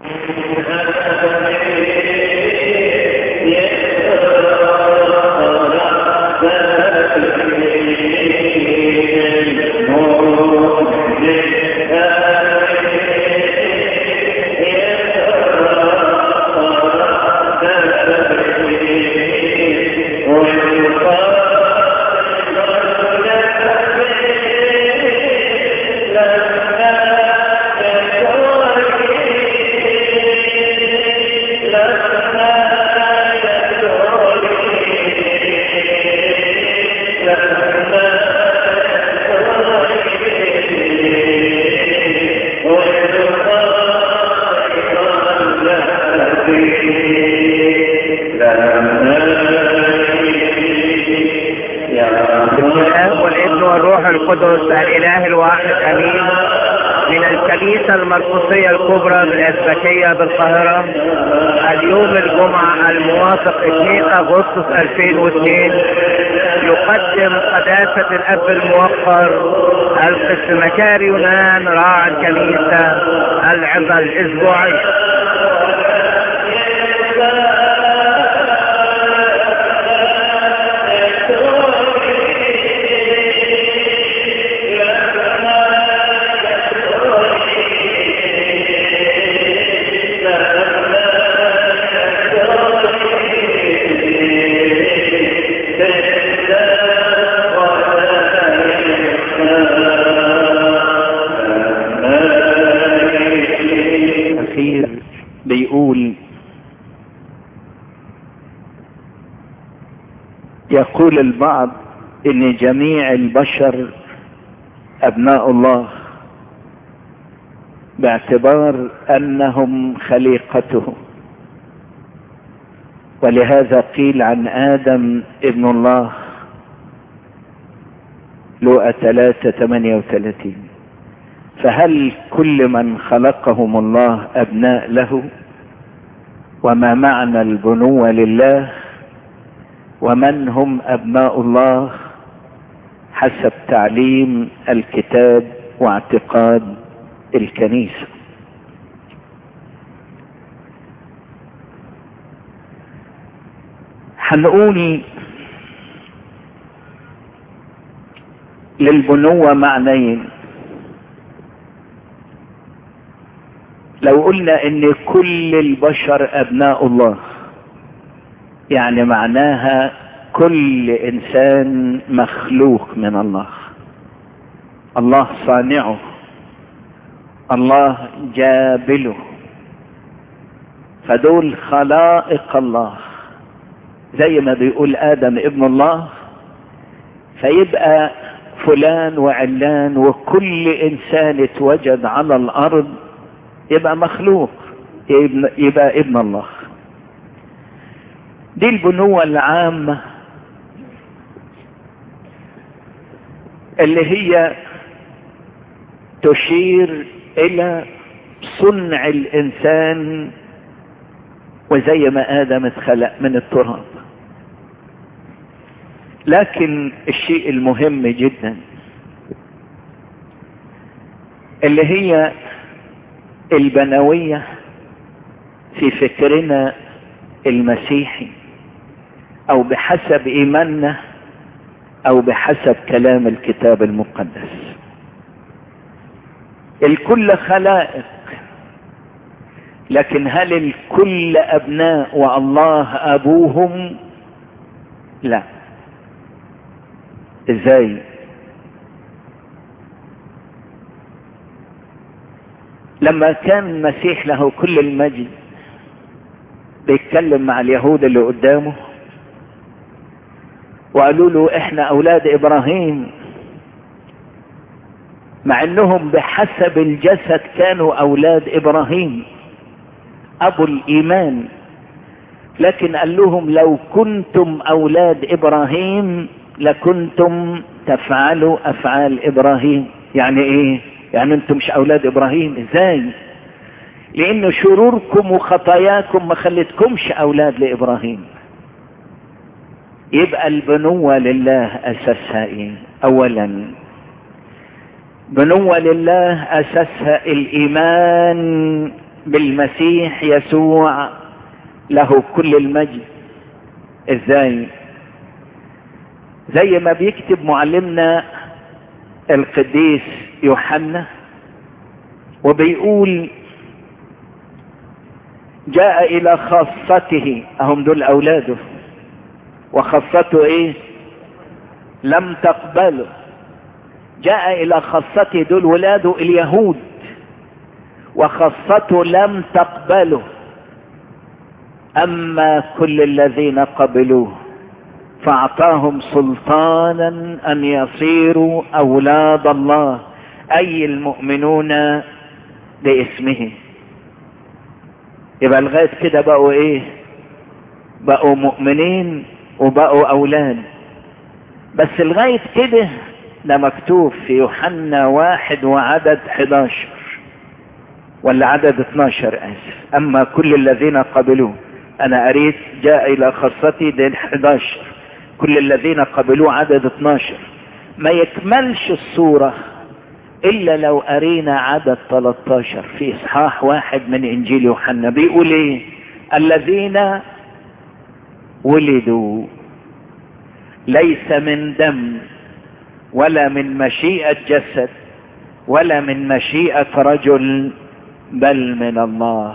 الاب والابن والروح القدس الاله الواحد امين من الكنيسة المرقسية الكبرى بالأسبكية بالقاهرة اليوم الجمعة الموافق 2 أغسطس 2002 يقدم قداسة الأب الموقر القسمكاري يونان راعي الكنيسة العظة الأسبوعية الأخير بيقول يقول البعض ان جميع البشر ابناء الله باعتبار انهم خليقته ولهذا قيل عن ادم ابن الله لوقا 3 38 فهل كل من خلقهم الله ابناء له وما معنى البنوة لله ومن هم ابناء الله حسب تعليم الكتاب واعتقاد الكنيسة هنقول للبنوة معنيين لو قلنا ان كل البشر ابناء الله يعني معناها كل انسان مخلوق من الله الله صانعه الله جابله فدول خلائق الله زي ما بيقول ادم ابن الله فيبقى فلان وعلان وكل انسان اتوجد على الارض يبقى مخلوق يبقى ابن الله دي البنوة العامة اللي هي تشير الى صنع الانسان وزي ما ادم اتخلق من التراب لكن الشيء المهم جدا اللي هي البنوية في فكرنا المسيحي او بحسب ايماننا او بحسب كلام الكتاب المقدس الكل خلائق لكن هل الكل ابناء والله ابوهم لا ازاي لما كان المسيح له كل المجد بيتكلم مع اليهود اللي قدامه وقالوا له احنا اولاد ابراهيم مع انهم بحسب الجسد كانوا اولاد ابراهيم ابو الايمان لكن قال لهم لو كنتم اولاد ابراهيم لكنتم تفعلوا افعال ابراهيم يعني ايه يعني انتم مش اولاد ابراهيم ازاي لان شروركم وخطاياكم ما خلتكمش اولاد لابراهيم يبقى البنوة لله اساسها ايه اولا بنوة لله اساسها الايمان بالمسيح يسوع له كل المجد ازاي زي ما بيكتب معلمنا القديس يوحنا وبيقول جاء الى خاصته اهم دول اولاده وخاصته ايه لم تقبله جاء الى خاصته دول ولاده اليهود وخاصته لم تقبله اما كل الذين قبلوه فاعطاهم سلطانا ان يصيروا اولاد الله اي المؤمنون باسمه يبقى لغايه كده بقوا ايه بقوا مؤمنين وبقوا اولاد بس لغايه كده ده مكتوب في يوحنا واحد وعدد 11 ولا عدد 12 اسف اما كل الذين قبلوه انا قريت جاء الى خاصتي ده 11 كل الذين قبلوه عدد 12 ما يكملش الصورة الا لو قرينا عدد 13 في اصحاح واحد من انجيل يوحنا بيقول ايه الذين ولدوا ليس من دم ولا من مشيئة جسد ولا من مشيئة رجل بل من الله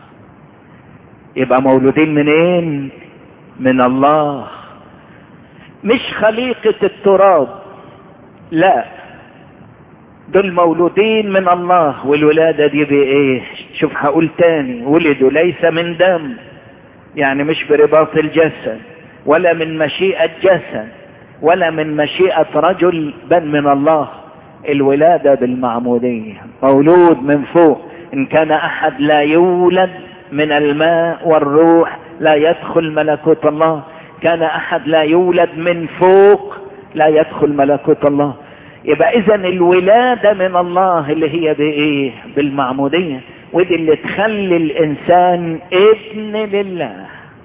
يبقى مولودين منين من الله مش خليقة التراب لا دول مولودين من الله والولادة دي بايه شوف هقول تاني ولدوا ليس من دم يعني مش برباط الجسد ولا من مشيئة جسد ولا من مشيئة رجل بل من الله الولادة بالمعمودية مولود من فوق ان كان احد لا يولد من الماء والروح لا يدخل ملكوت الله كان احد لا يولد من فوق لا يدخل ملكوت الله يبقى اذا الولادة من الله اللي هي بايه بالمعمودية ودي اللي تخلي الانسان ابن لله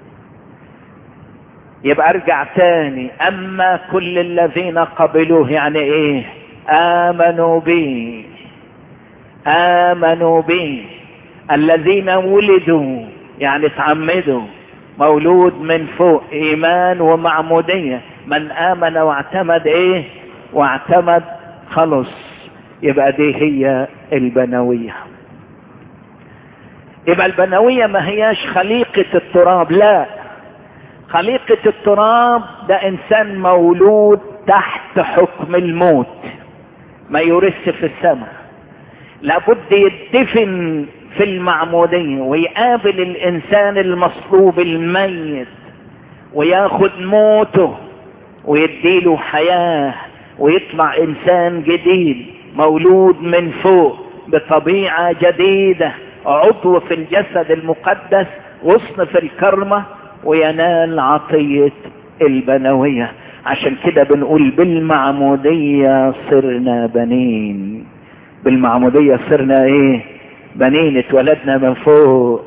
يبقى ارجع تاني اما كل الذين قبلوه يعني ايه امنوا به امنوا به الذين ولدوا يعني اتعمدوا مولود من فوق ايمان ومعمودية من امن واعتمد ايه واعتمد خلص يبقى دي هي البنوية يبقى البنوية ما هياش خليقة التراب لا خليقة التراب ده انسان مولود تحت حكم الموت ما يرث في السماء لابد يدفن في المعمودية ويقابل الانسان المصلوب الميت وياخد موته ويديله حياة ويطلع انسان جديد مولود من فوق بطبيعة جديدة عضو في الجسد المقدس غصن في الكرمة وينال عطية البنوية عشان كده بنقول بالمعمودية صرنا بنين بالمعمودية صرنا ايه بنين اتولدنا من فوق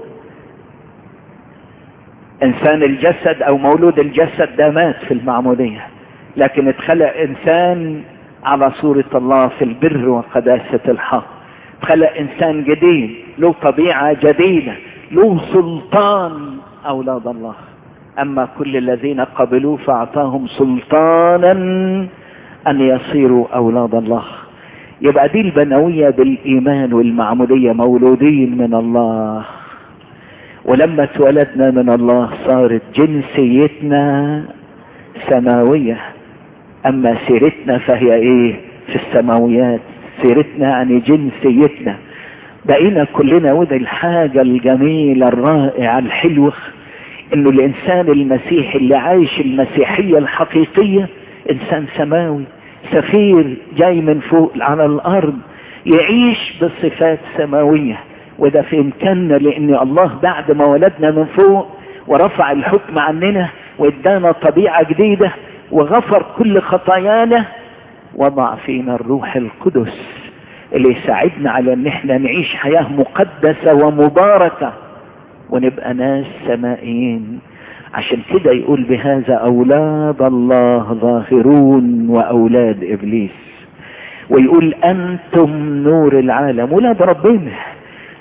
انسان الجسد او مولود الجسد ده مات في المعمودية لكن اتخلق انسان على صورة الله في البر وقداسة الحق اتخلق انسان جديد له طبيعة جديدة له سلطان اولاد الله اما كل الذين قبلوا فاعطاهم سلطانا ان يصيروا اولاد الله يبقى دي البنوية بالايمان والمعمودية مولودين من الله ولما اتولدنا من الله صارت جنسيتنا سماوية اما سيرتنا فهي ايه في السماويات سيرتنا يعني جنسيتنا بقينا كلنا وده الحاجة الجميلة الرائعة الحلوة انه الانسان المسيحي اللي عايش المسيحية الحقيقية انسان سماوي سفير جاي من فوق على الارض يعيش بصفات سماوية وده في امكاننا لان الله بعد ما ولدنا من فوق ورفع الحكم عننا وادانا طبيعة جديدة وغفر كل خطايانا وضع فينا الروح القدس اللي يساعدنا على ان احنا نعيش حياة مقدسة ومباركة ونبقى ناس سمائيين عشان كده يقول بهذا اولاد الله ظاهرون واولاد ابليس ويقول انتم نور العالم ولاد ربنا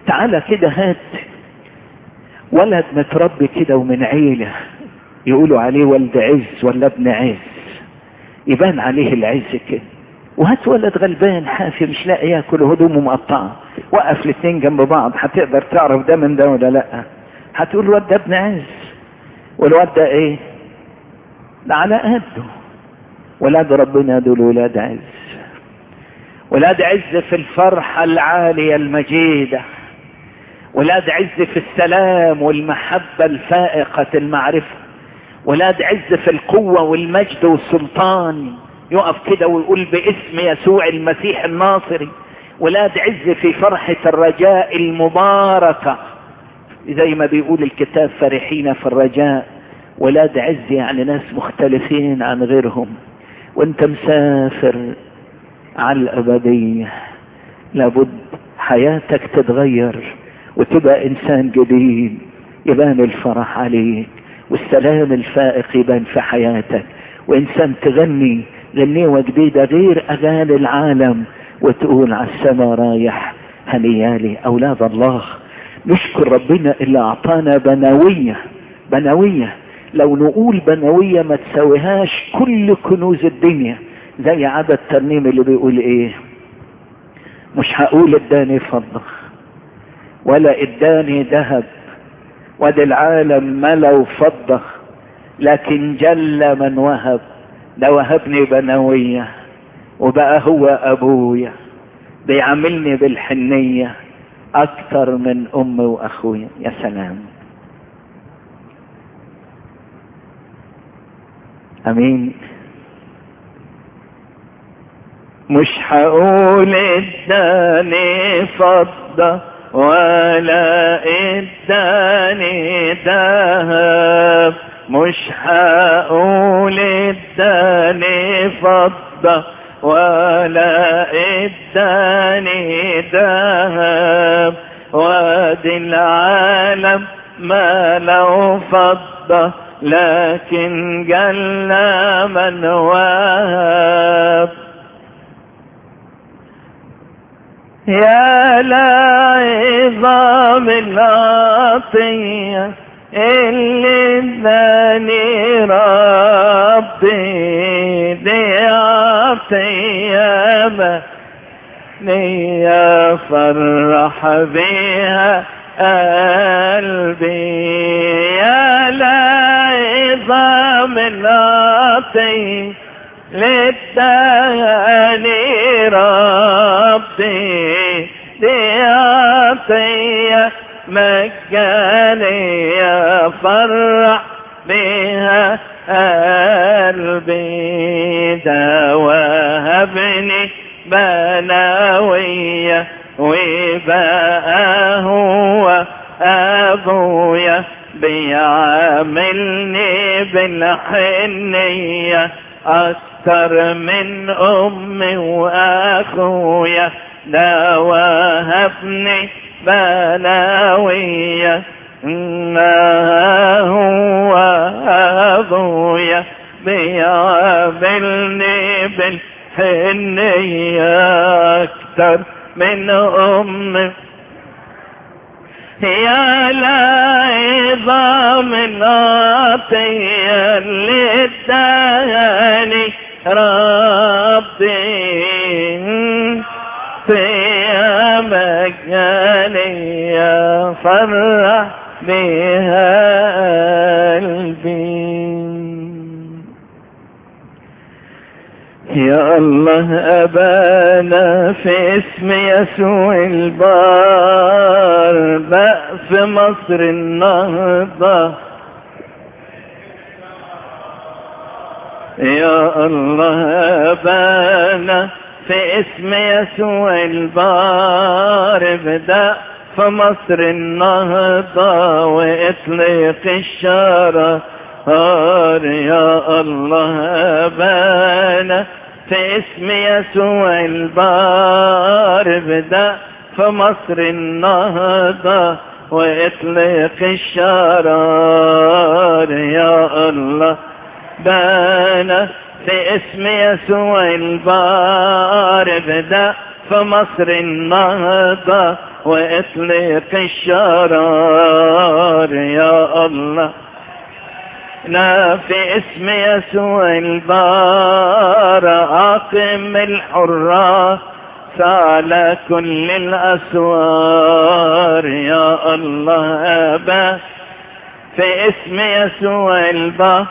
تعالى كده هات ولد متربي كده ومن عيلة يقولوا عليه ولد عز ولا ابن عز يبان عليه العز كده وهات ولد غلبان حافي مش لاقي ياكل هدومه مقطعه وقف الاثنين جنب بعض هتقدر تعرف ده من ده ولا لا هتقول الواد ده ابن عز والواد ده ايه ده على قده ولاد ربنا دول ولاد عز ولاد عز في الفرحة العالية المجيدة ولاد عز في السلام والمحبة الفائقة المعرفة ولاد عز في القوة والمجد والسلطان يقف كده ويقول باسم يسوع المسيح الناصري ولاد عز في فرحة الرجاء المباركة زي ما بيقول الكتاب فرحين في الرجاء ولاد عز يعني ناس مختلفين عن غيرهم وانت مسافر على الأبدية لابد حياتك تتغير وتبقى إنسان جديد يبان الفرح عليك والسلام الفائق يبان في حياتك وإنسان تغني غنيوة جديدة غير أغاني العالم وتقول على السما رايح هنيالي أولاد الله نشكر ربنا اللي أعطانا بنوية بنوية لو نقول بنوية ما تساويهاش كل كنوز الدنيا زي عدد الترنيم اللي بيقول ايه مش هقول اداني فضة ولا اداني ذهب وادي العالم ملو فضة لكن جل من وهب ده وهبني بنوية وبقى هو ابويا بيعاملني بالحنية اكتر من امي واخويا يا سلام امين مش هقول اداني فضة ولا اداني ذهب مش هقول اداني فضة ولا اداني ذهب وادي العالم ما لو فضة لكن جل من وهب يا لعظام العطية اللي اداني ربي دي عطية ما نية فرح بيها قلبي يا لعظام العطية للداني ربي دي عطية مجانية فرح بها قلبي ده وهبني بناوية وبقى هو أبويا بيعاملني بالحنية أكثر من أمي وأخويا ده وهبني بلاوية هو أبويا بيعاملني بالحنية أكثر من أمي يا العظام العطية اللي اداني ربي في مجاني يا فرح بها قلبي يا الله أبانا في اسم يسوع البار بقى في مصر النهضة يا الله أبانا في اسم يسوع البار بدأ في مصر النهضة وإطلق الشارع يا الله أبانا في اسم يسوع البار بدأ في مصر النهضة وإطلق الشرار يا الله بانا في اسم يسوع البار بدأ في مصر النهضة واطلق الشرار يا الله نا في اسم يسوع البار عاقم الحراس على كل الأسوار يا الله أبا في اسم يسوع البار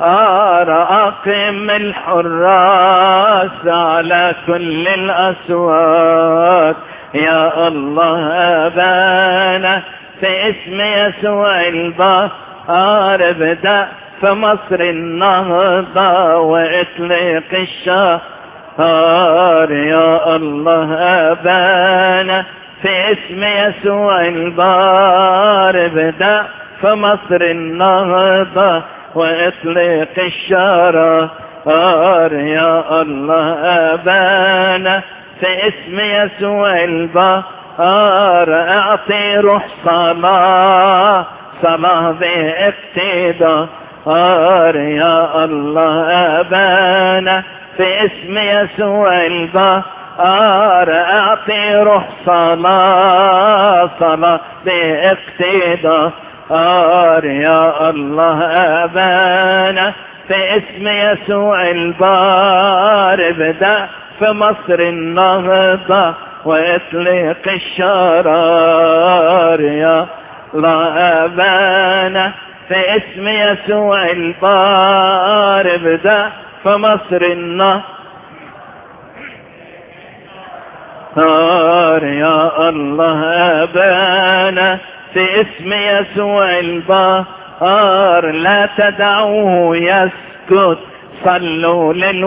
أقم الحراس على كل الأسوار يا الله أبانا في اسم يسوع البار ابدأ في مصر النهضة واطلق الشهر يا الله أبانا في اسم يسوع البار ابدأ في مصر النهضة واطلق الشرار يا الله أبانا في اسم يسوع البار اعطي روح صلاة صلاة باقتدار يا الله أبانا في اسم يسوع البار اعطي روح صلاة صلاة باقتدار يا الله أبانا في اسم يسوع البار ابدأ في مصر النهضة واطلق الشرار يا الله أبانا في اسم يسوع البار ابدأ في مصر النهضة يا الله أبانا في اسم يسوع البار لا تدعوه يسكت صلوا ليل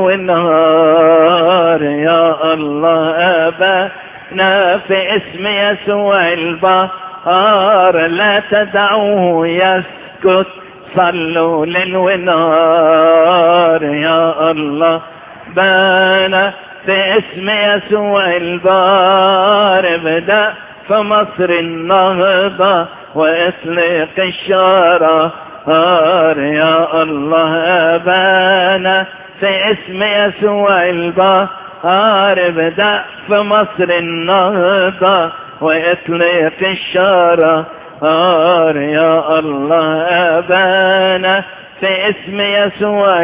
ونهار يا الله أبانا في اسم يسوع البار لا تدعوه يسكت صلوا ليل ونهار يا الله بانا في اسم يسوع البار ابدأ في مصر النهضة واطلق الشرار يا الله أبانا في اسم يسوع البار ابدأ في مصر النهضة واطلق الشرار يا الله أبانا في اسم يسوع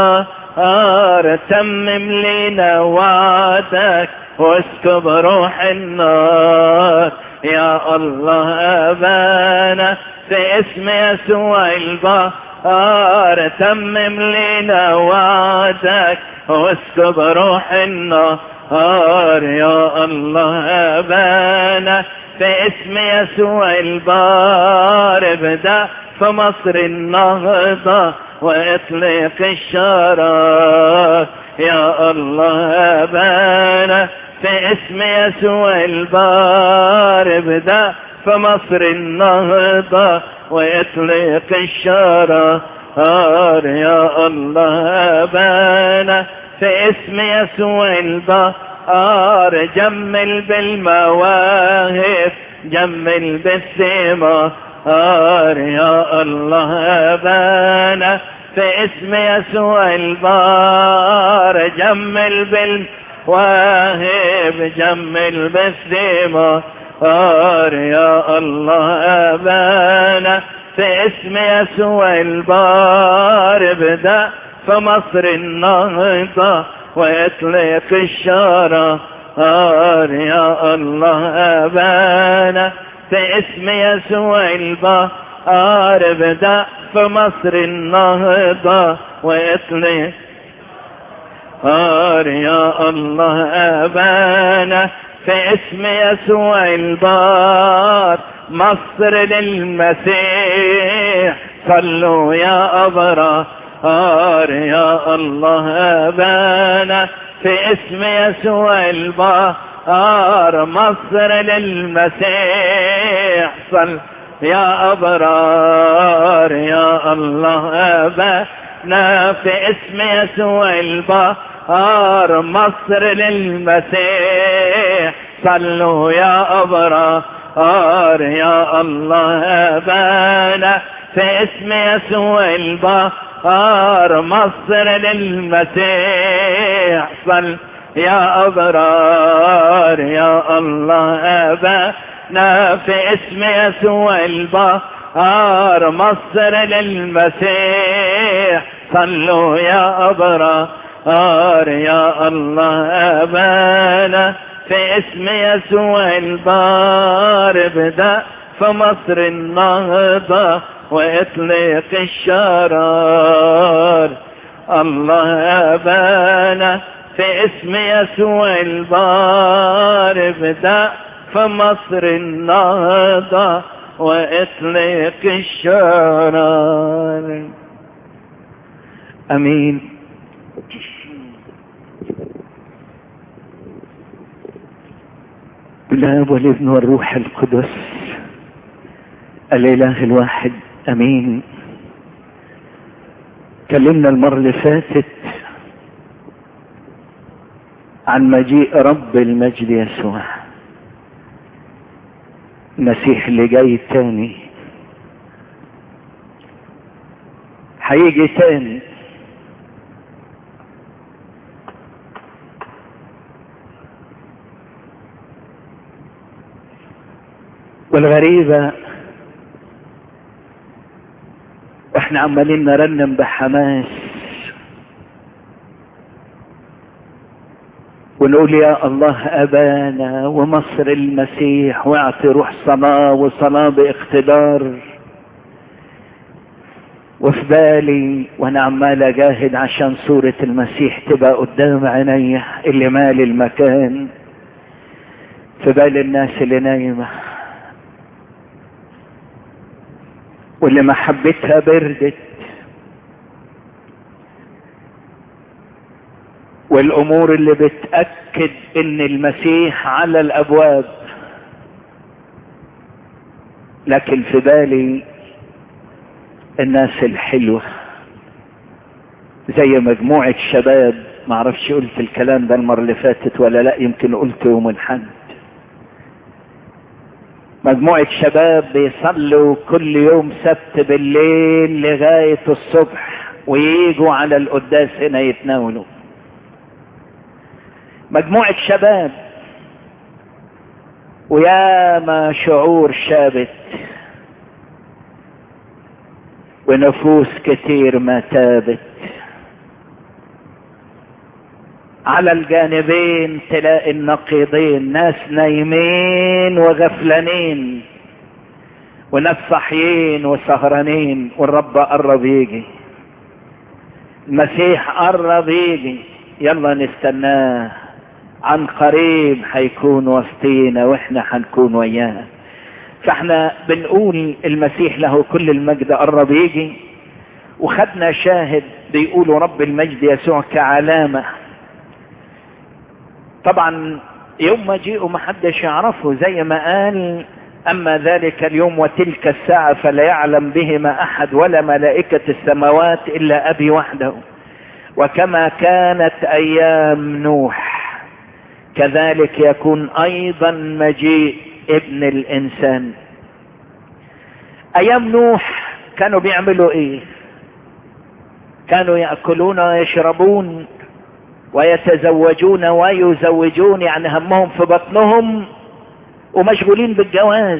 البار تمم لنا وعدك واسكب روح النار يا الله أبانا في اسم يسوع البار تمم لنا وعدك واسكب روح النار يا الله أبانا في اسم يسوع البار ابدأ في مصر النهضة واطلق الشرار يا الله أبانا في اسم يسوع البار ابدأ في مصر النهضة ويطلق الشرار يا الله أبانا في اسم يسوع البار جمل بالمواهب جمل بالثمار يا الله أبانا في اسم يسوع البار جمل بالواهب جمل بالثمار يا الله أبانا في اسم يسوع البار ابدأ في مصر النهضة ويطلق الشرار يا الله أبانا في اسم يسوع البار ابدأ في مصر النهضة واطلق يا الله أبانا في اسم يسوع البار مصر للمسيح صلوا يا أبرار يا الله أبانا في اسم يسوع البار مصر للمسيح صل يا أبرار يا الله أبانا في اسم يسوع البار مصر للمسيح صلوا يا أبرار يا الله أبانا في اسم يسوع البار مصر للمسيح صل يا أبرار يا الله أبانا في اسم يسوع البهار مصر للمسيح صلوا يا أبرار يا الله أبانا في اسم يسوع البار بدأ في مصر النهضة وإطلق الشرار الله أبانا في اسم يسوع البار بدأ في مصر النهضة وإطلق الشرار أمين بالآب والابن والروح القدس الإله الواحد أمين كلمنا المرة اللي فاتت عن مجيء رب المجد يسوع المسيح اللي جاي تاني هيجي تاني والغريبة واحنا عمالين نرنم بحماس ونقول يا الله أبانا ومصر المسيح واعطي روح صلاة وصلاة باقتدار وفي بالي وانا عمال اجاهد عشان صورة المسيح تبقى قدام عيني اللي مالي المكان في بال الناس اللي نايمه واللي محبتها بردت والامور اللي بتأكد ان المسيح على الابواب لكن في بالي الناس الحلوة زي مجموعة شباب معرفش قلت الكلام ده المرة اللي فاتت ولا لا يمكن قلت يوم الحد مجموعة شباب بيصلوا كل يوم سبت بالليل لغاية الصبح وييجوا على القداس هنا يتناولوا مجموعة شباب وياما شعور شابت ونفوس كتير ما تابت على الجانبين تلاقي النقيضين ناس نايمين وغفلانين وناس صاحيين وسهرانين والرب قرب يجي المسيح قرب يجي يلا نستناه عن قريب هيكون وسطينا واحنا هنكون وياه فاحنا بنقول المسيح له كل المجد قرب يجي وخدنا شاهد بيقولوا رب المجد يسوع كعلامه طبعا يوم مجيئه ما حدش يعرفه زي ما قال اما ذلك اليوم وتلك الساعة فلا يعلم بهما احد ولا ملائكة السماوات الا ابي وحده وكما كانت ايام نوح كذلك يكون ايضا مجيء ابن الانسان ايام نوح كانوا بيعملوا ايه كانوا يأكلون ويشربون ويتزوجون ويزوجون يعني همهم في بطنهم ومشغولين بالجواز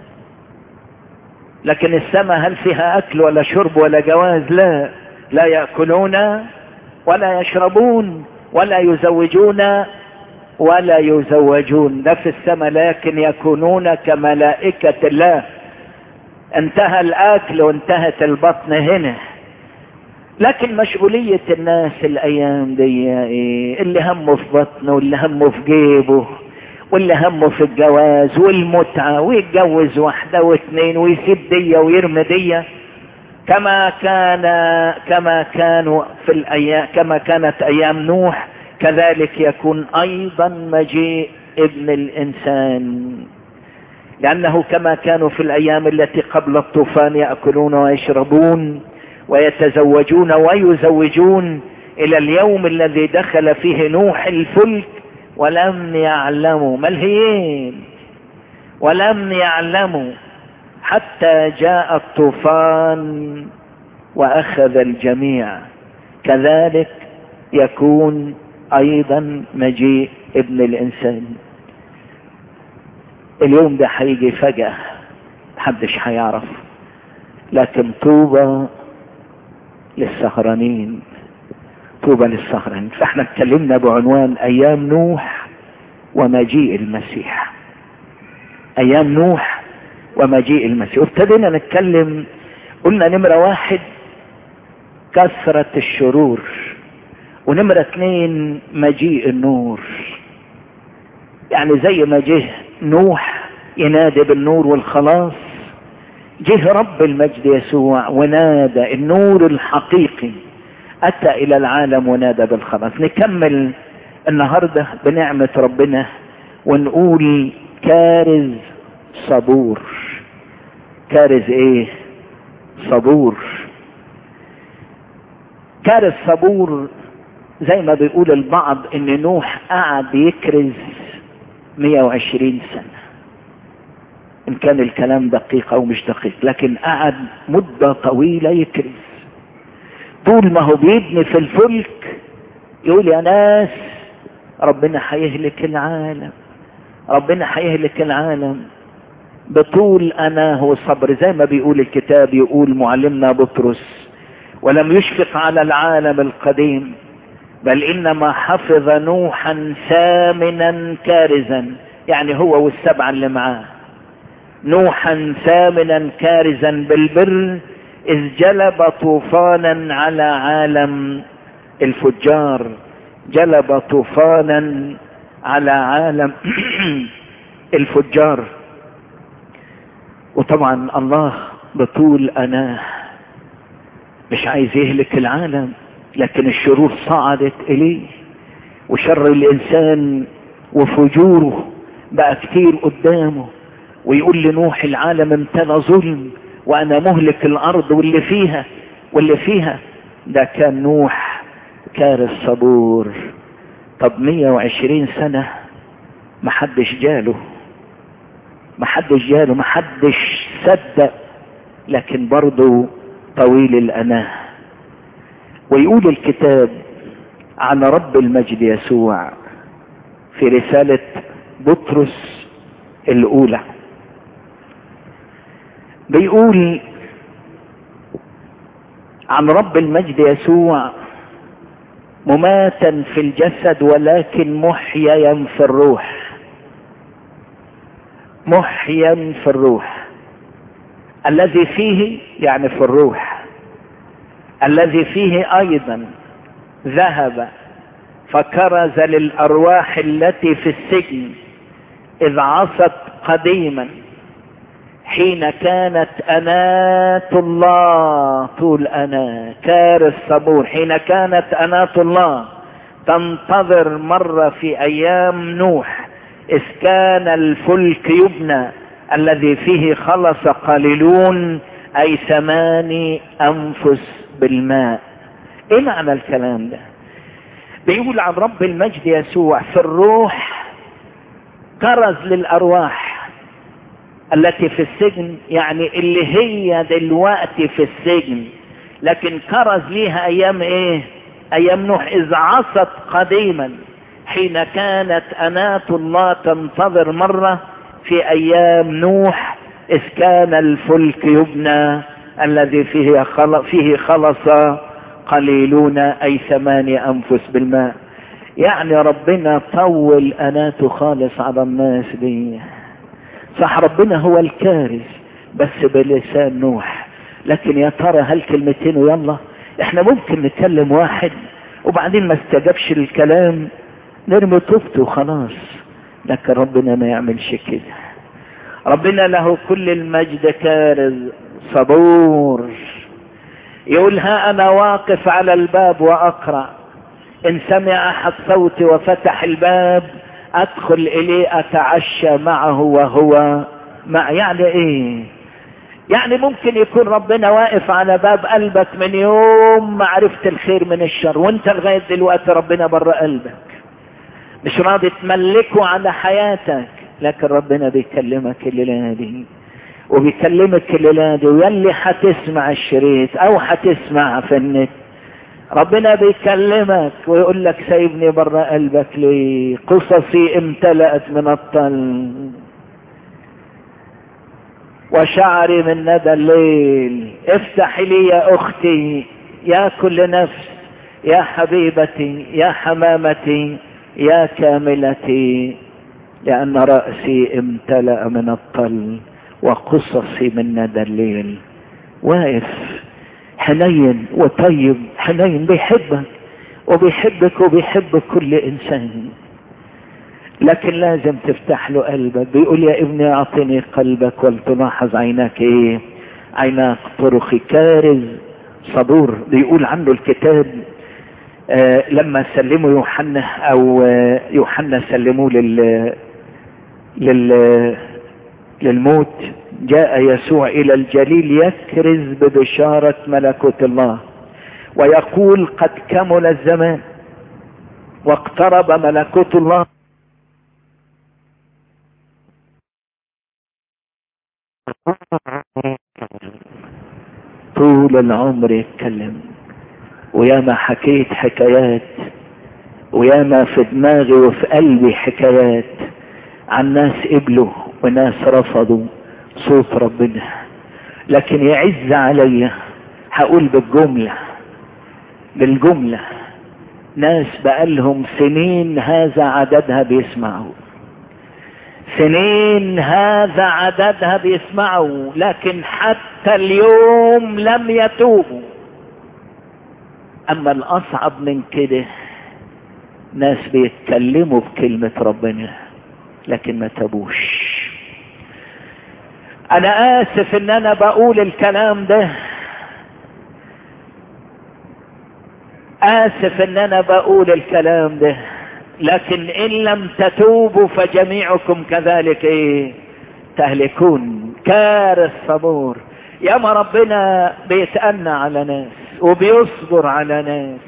لكن السماء هل فيها اكل ولا شرب ولا جواز لا لا يأكلون ولا يشربون ولا يزوجون ولا يزوجون ده في السماء لكن يكونون كملائكة الله انتهى الاكل وانتهت البطن هنا لكن مشغولية الناس الايام دي ايه اللي همه في بطنه واللي همه في جيبه واللي همه في الجواز والمتعة ويتجوز واحدة واثنين ويسيب دية ويرمي دية كما كان كما كانوا في الايام كما كانت ايام نوح كذلك يكون ايضا مجيء ابن الانسان لانه كما كانوا في الايام التي قبل الطوفان ياكلون ويشربون ويتزوجون ويزوجون الى اليوم الذي دخل فيه نوح الفلك ولم يعلموا ملهيين ولم يعلموا حتى جاء الطوفان واخذ الجميع كذلك يكون ايضا مجيء ابن الانسان اليوم ده هيجي فجأة محدش هيعرف لكن طوبى للسهرانين طوبى للسهرانين فاحنا اتكلمنا بعنوان ايام نوح ومجيء المسيح ايام نوح ومجيء المسيح وابتدينا نتكلم قلنا نمرة واحد كثرة الشرور ونمرة اثنين مجيء النور يعني زي ما جه نوح ينادي بالنور والخلاص جه رب المجد يسوع ونادى النور الحقيقي اتى الى العالم ونادى بالخلاص نكمل النهارده بنعمه ربنا ونقول كارز صبور كارز ايه صبور كارز صبور زي ما بيقول البعض ان نوح قعد يكرز 120 سنة ان كان الكلام دقيق او مش دقيق لكن قعد مدة طويلة يكرز طول ما هو بيبني في الفلك يقول يا ناس ربنا هيهلك العالم ربنا هيهلك العالم بطول اناه وصبر زي ما بيقول الكتاب يقول معلمنا بطرس ولم يشفق على العالم القديم بل انما حفظ نوحا ثامنا كارزا يعني هو والسبعه اللي معاه نوحا ثامنا كارزا بالبر اذ جلب طوفانا على عالم الفجار جلب طوفانا على عالم الفجار وطبعا الله بطول اناه مش عايز يهلك العالم لكن الشرور صعدت اليه وشر الانسان وفجوره بقى كتير قدامه ويقول لنوح العالم امتلى ظلم وانا مهلك الارض واللي فيها واللي فيها ده كان نوح كارث صبور طب 120 سنة محدش جاله محدش جاله محدش صدق لكن برضه طويل الأناه ويقول الكتاب عن رب المجد يسوع في رسالة بطرس الأولى بيقول عن رب المجد يسوع مماتا في الجسد ولكن محيا في الروح محيا في الروح الذي فيه يعني في الروح الذي فيه ايضا ذهب فكرز للارواح التي في السجن اذ عصت قديما حين كانت انات الله طول انا كارث صبور حين كانت انات الله تنتظر مرة في ايام نوح اذ كان الفلك يبنى الذي فيه خلص قليلون اي ثماني انفس بالماء ايه معنى الكلام ده بيقول عن رب المجد يسوع في الروح كرز للارواح التي في السجن يعني اللي هي دلوقتي في السجن لكن كرز ليها ايام ايه ايام نوح اذ عصت قديما حين كانت انات الله تنتظر مرة في ايام نوح اذ كان الفلك يبنى الذي فيه خلص, فيه خلص قليلون اي ثماني انفس بالماء يعني ربنا طول اناته خالص على الناس دي صح ربنا هو الكارث بس بلسان نوح لكن يا ترى هل كلمتين ويلا احنا ممكن نتكلم واحد وبعدين ما استجابش الكلام نرمي طفته وخلاص لكن ربنا ما يعملش كده ربنا له كل المجد كارث صبور يقول ها انا واقف على الباب واقرا ان سمع احد صوتي وفتح الباب ادخل اليه اتعشى معه وهو مع يعني ايه يعني ممكن يكون ربنا واقف على باب قلبك من يوم ما عرفت الخير من الشر وانت لغايه دلوقتي ربنا بره قلبك مش راضي تملكه على حياتك لكن ربنا بيكلمك الليله دي وبيكلمك الليله دي ويلي هتسمع الشريط او هتسمع في النت ربنا بيكلمك ويقول لك سايبني برا قلبك ليه قصصي امتلأت من الطل وشعري من ندى الليل افتحي لي يا اختي يا كل نفس يا حبيبتي يا حمامتي يا كاملتي لان رأسي امتلأ من الطل وقصصي من ندى الليل واقف حنين وطيب حنين بيحبك وبيحبك وبيحب كل انسان لكن لازم تفتح له قلبك بيقول يا ابني اعطني قلبك ولتلاحظ عيناك ايه عيناك طرقي كارز صبور بيقول عنه الكتاب آه لما سلموا يوحنا او آه يوحنا سلموه لل لل للموت جاء يسوع الى الجليل يكرز ببشارة ملكوت الله ويقول قد كمل الزمان واقترب ملكوت الله طول العمر يتكلم وياما حكيت حكايات وياما في دماغي وفي قلبي حكايات عن ناس قبلوا وناس رفضوا صوت ربنا لكن يعز عليا هقول بالجملة بالجملة ناس بقالهم سنين هذا عددها بيسمعوا سنين هذا عددها بيسمعوا لكن حتى اليوم لم يتوبوا اما الاصعب من كده ناس بيتكلموا بكلمة ربنا لكن ما تابوش انا اسف ان انا بقول الكلام ده اسف ان انا بقول الكلام ده لكن ان لم تتوبوا فجميعكم كذلك ايه تهلكون كارث صبور ياما ربنا بيتأنى على ناس وبيصبر على ناس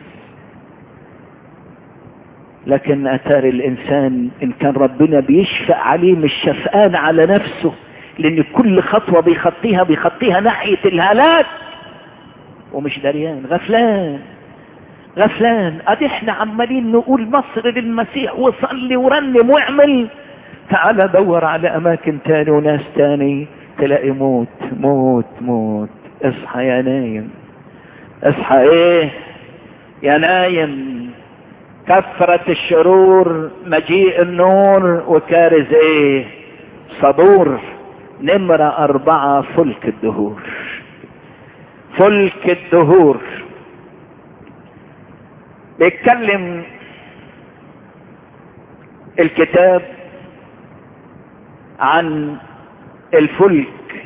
لكن اثار الانسان ان كان ربنا بيشفق عليه مش شفقان على نفسه لان كل خطوة بيخطيها بيخطيها ناحية الهلاك ومش دريان غفلان غفلان ادي احنا عمالين نقول مصر للمسيح وصلي ورنم واعمل تعال دور على اماكن تاني وناس تاني تلاقي موت موت موت اصحى يا نايم اصحى ايه يا نايم كثرة الشرور مجيء النور وكارز ايه صبور نمرة اربعة فلك الدهور فلك الدهور بيتكلم الكتاب عن الفلك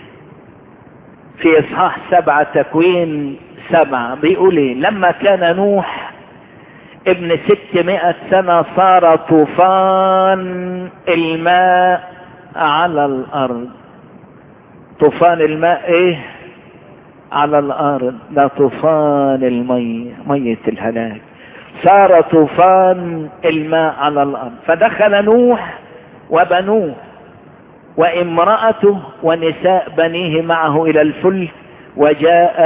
في اصحاح سبعة تكوين سبعة بيقول ايه لما كان نوح ابن ستمائة سنة صار طوفان الماء على الارض طوفان الماء ايه على الارض ده طوفان المية مية الهلاك صار طوفان الماء على الارض فدخل نوح وبنوه وامرأته ونساء بنيه معه الى الفلك وجاء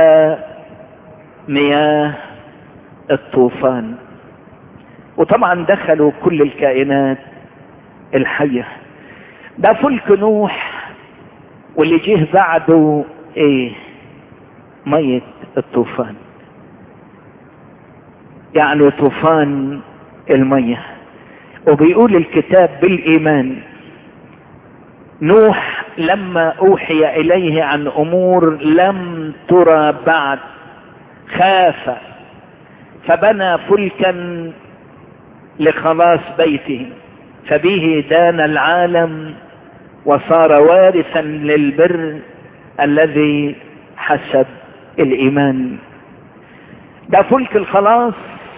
مياه الطوفان وطبعا دخلوا كل الكائنات الحية ده فلك نوح واللي جه بعده ايه مية الطوفان يعني طوفان المية وبيقول الكتاب بالايمان نوح لما اوحي اليه عن امور لم ترى بعد خاف فبنى فلكا لخلاص بيته فبه دان العالم وصار وارثا للبر الذي حسب الايمان ده فلك الخلاص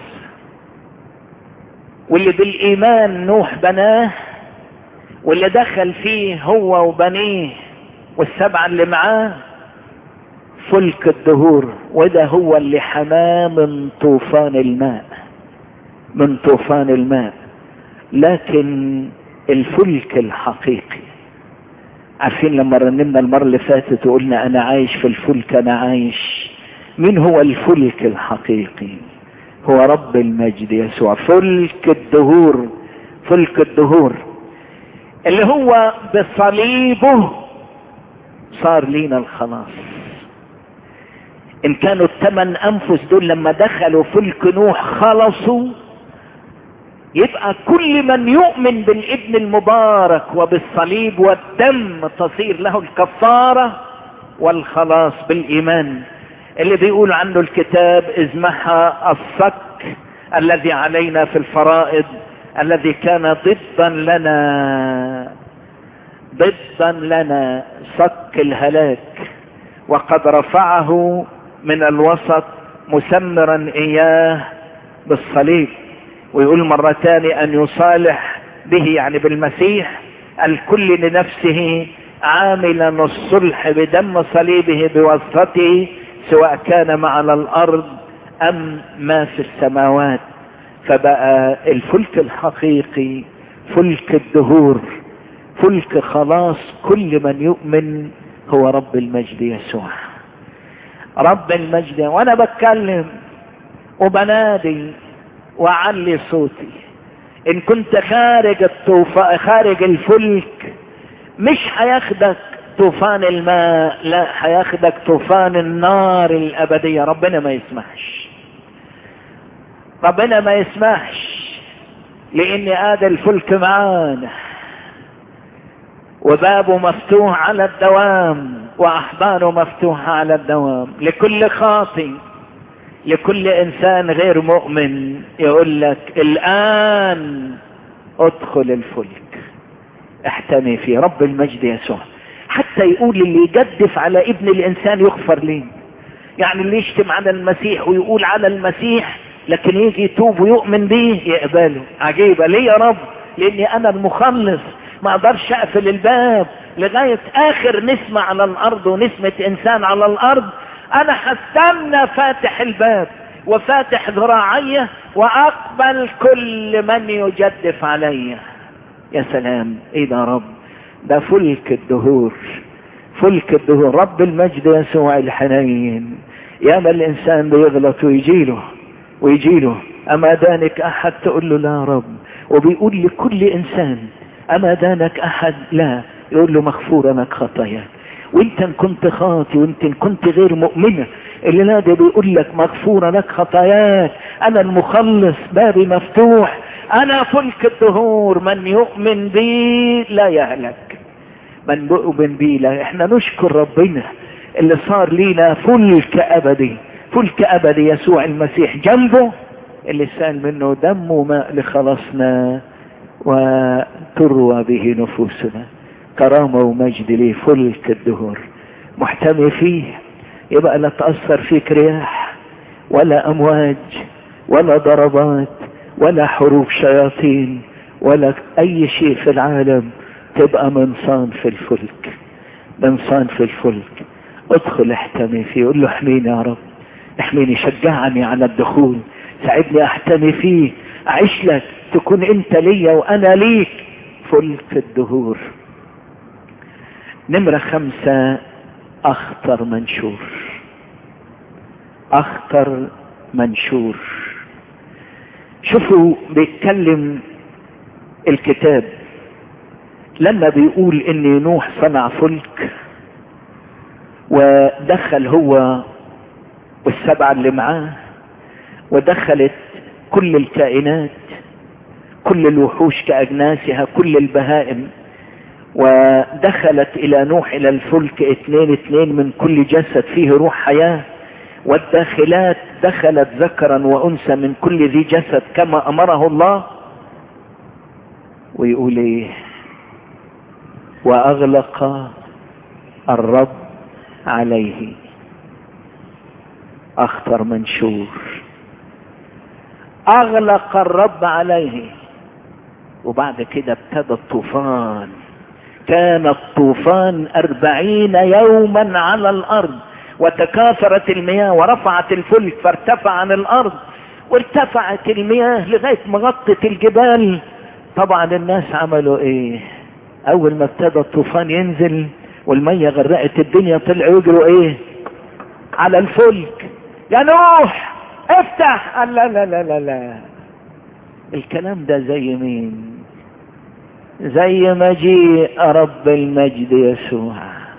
واللي بالايمان نوح بناه واللي دخل فيه هو وبنيه والسبعة اللي معاه فلك الدهور وده هو اللي حماه من طوفان الماء من طوفان الماء لكن الفلك الحقيقي عارفين لما رنمنا المرة اللي فاتت وقلنا انا عايش في الفلك انا عايش مين هو الفلك الحقيقي هو رب المجد يسوع فلك الدهور فلك الدهور اللي هو بصليبه صار لينا الخلاص ان كانوا الثمن انفس دول لما دخلوا فلك نوح خلصوا يبقى كل من يؤمن بالابن المبارك وبالصليب والدم تصير له الكفارة والخلاص بالايمان اللي بيقول عنه الكتاب اذ محى الصك الذي علينا في الفرائض الذي كان ضدا لنا ضدا لنا صك الهلاك وقد رفعه من الوسط مسمرا اياه بالصليب ويقول مرة تانية ان يصالح به يعني بالمسيح الكل لنفسه عاملا الصلح بدم صليبه بواسطته سواء كان ما على الارض ام ما في السماوات فبقى الفلك الحقيقي فلك الدهور فلك خلاص كل من يؤمن هو رب المجد يسوع رب المجد وانا بتكلم وبنادي واعلي صوتي ان كنت خارج الطوفان خارج الفلك مش هياخدك طوفان الماء لا هياخدك طوفان النار الابدية ربنا ما يسمحش ربنا ما يسمحش لان هذا الفلك معانا وبابه مفتوح على الدوام واحضانه مفتوحة على الدوام لكل خاطئ لكل انسان غير مؤمن يقول لك الان ادخل الفلك احتمي فيه رب المجد يسوع حتى يقول اللي يجدف على ابن الانسان يغفر ليه يعني اللي يشتم على المسيح ويقول على المسيح لكن يجي يتوب ويؤمن به يقبله عجيبة ليه يا رب لاني انا المخلص ما اقدرش اقفل الباب لغاية اخر نسمة على الارض ونسمة انسان على الارض انا هستنى فاتح الباب وفاتح ذراعيه واقبل كل من يجدف علي يا سلام ايه ده رب ده فلك الدهور فلك الدهور رب المجد يسوع الحنين ياما الانسان بيغلط ويجيله ويجيله اما دانك احد تقول له لا رب وبيقول لكل انسان اما دانك احد لا يقول له مغفورة لك خطاياك وانت ان كنت خاطي وانت ان كنت غير مؤمنة اللي نادي بيقول لك مغفورة لك خطاياك انا المخلص بابي مفتوح انا فلك الدهور من يؤمن بي لا يهلك من يؤمن بي لا احنا نشكر ربنا اللي صار لينا فلك ابدي فلك ابدي يسوع المسيح جنبه اللي سال منه دم وماء لخلصنا وتروى به نفوسنا كرامة ومجد ليه فلك الدهور محتمي فيه يبقى لا تأثر فيك رياح ولا أمواج ولا ضربات ولا حروب شياطين ولا أي شيء في العالم تبقى منصان في الفلك منصان في الفلك ادخل احتمي فيه قول له احميني يا رب احميني شجعني على الدخول ساعدني احتمي فيه اعيش لك تكون انت ليا وانا ليك فلك الدهور نمرة خمسة اخطر منشور اخطر منشور شوفوا بيتكلم الكتاب لما بيقول ان نوح صنع فلك ودخل هو والسبعة اللي معاه ودخلت كل الكائنات كل الوحوش كأجناسها كل البهائم ودخلت الى نوح الى الفلك اثنين اثنين من كل جسد فيه روح حياة والداخلات دخلت ذكرا وانثى من كل ذي جسد كما امره الله ويقول ايه واغلق الرب عليه اخطر منشور اغلق الرب عليه وبعد كده ابتدى الطوفان كان الطوفان أربعين يوما على الأرض وتكاثرت المياه ورفعت الفلك فارتفع عن الأرض وارتفعت المياه لغاية ما غطت الجبال طبعا الناس عملوا ايه اول ما ابتدى الطوفان ينزل والمية غرقت الدنيا طلعوا يجروا ايه على الفلك يا نوح افتح قال لا لا لا لا لا الكلام ده زي مين زي مجيء رب المجد يسوع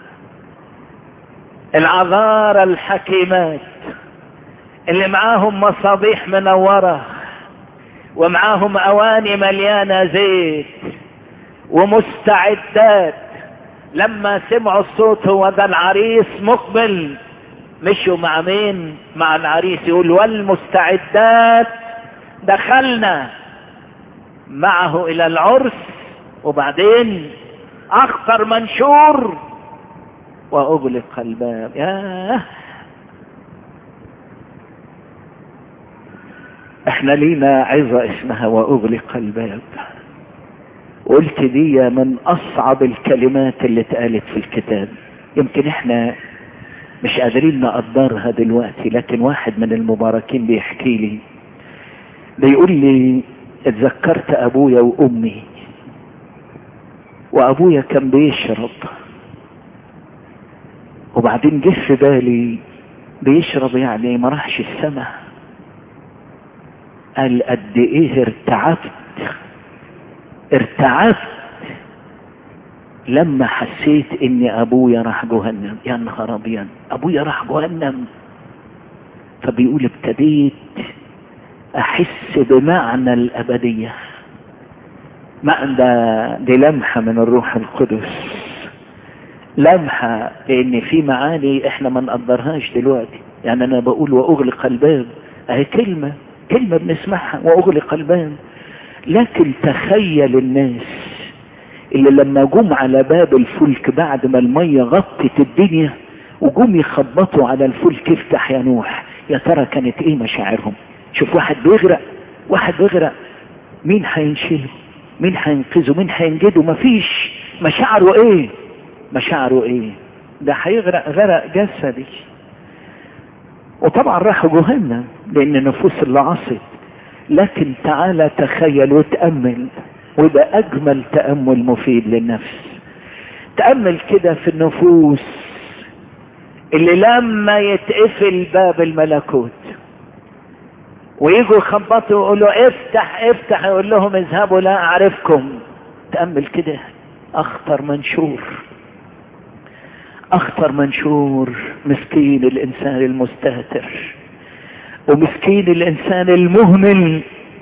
العذارى الحكيمات اللي معاهم مصابيح منورة ومعاهم اواني مليانة زيت ومستعدات لما سمعوا الصوت هو ده العريس مقبل مشوا مع مين مع العريس يقول والمستعدات دخلنا معه الى العرس وبعدين اخطر منشور واغلق الباب ياه احنا لينا عظة اسمها واغلق الباب قلت دي من اصعب الكلمات اللي اتقالت في الكتاب يمكن احنا مش قادرين نقدرها دلوقتي لكن واحد من المباركين بيحكي لي بيقول لي اتذكرت ابويا وامي وابويا كان بيشرب وبعدين جه في بالي بيشرب يعني ما راحش السماء قال قد ايه ارتعبت ارتعبت لما حسيت ان ابويا راح جهنم يا نهار ابيض ابويا راح جهنم فبيقول ابتديت احس بمعنى الابديه ما ده دي لمحه من الروح القدس لمحه لان في معاني احنا ما نقدرهاش دلوقتي يعني انا بقول واغلق الباب اهي كلمه كلمه بنسمعها واغلق الباب لكن تخيل الناس اللي لما جم على باب الفلك بعد ما المية غطت الدنيا وجم يخبطوا على الفلك افتح يا نوح يا ترى كانت ايه مشاعرهم شوف واحد بيغرق واحد بيغرق مين هينشله مين هينقذه مين هينجده مفيش مشاعره ايه مشاعره ايه ده هيغرق غرق جسدي وطبعا راحوا جهنم لان النفوس اللي عصت لكن تعالى تخيل وتأمل وده أجمل تأمل مفيد للنفس تأمل كده في النفوس اللي لما يتقفل باب الملكوت ويجوا يخبطوا ويقولوا افتح افتح يقول لهم اذهبوا لا اعرفكم تأمل كده اخطر منشور اخطر منشور مسكين الانسان المستهتر ومسكين الانسان المهمل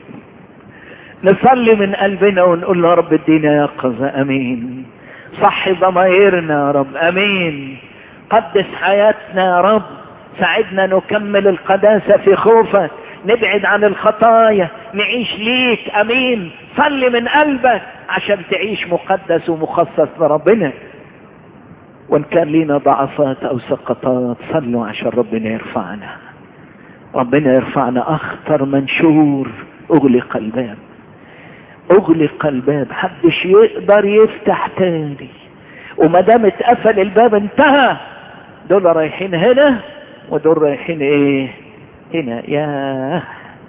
نصلي من قلبنا ونقول له يا رب ادينا يقظة امين صحي ضمايرنا يا رب امين قدس حياتنا يا رب ساعدنا نكمل القداسة في خوفك نبعد عن الخطايا نعيش ليك امين صلي من قلبك عشان تعيش مقدس ومخصص لربنا وان كان لينا ضعفات او سقطات صلوا عشان ربنا يرفعنا ربنا يرفعنا اخطر منشور اغلق الباب اغلق الباب حدش يقدر يفتح تاني وما دام اتقفل الباب انتهى دول رايحين هنا ودول رايحين ايه هنا يا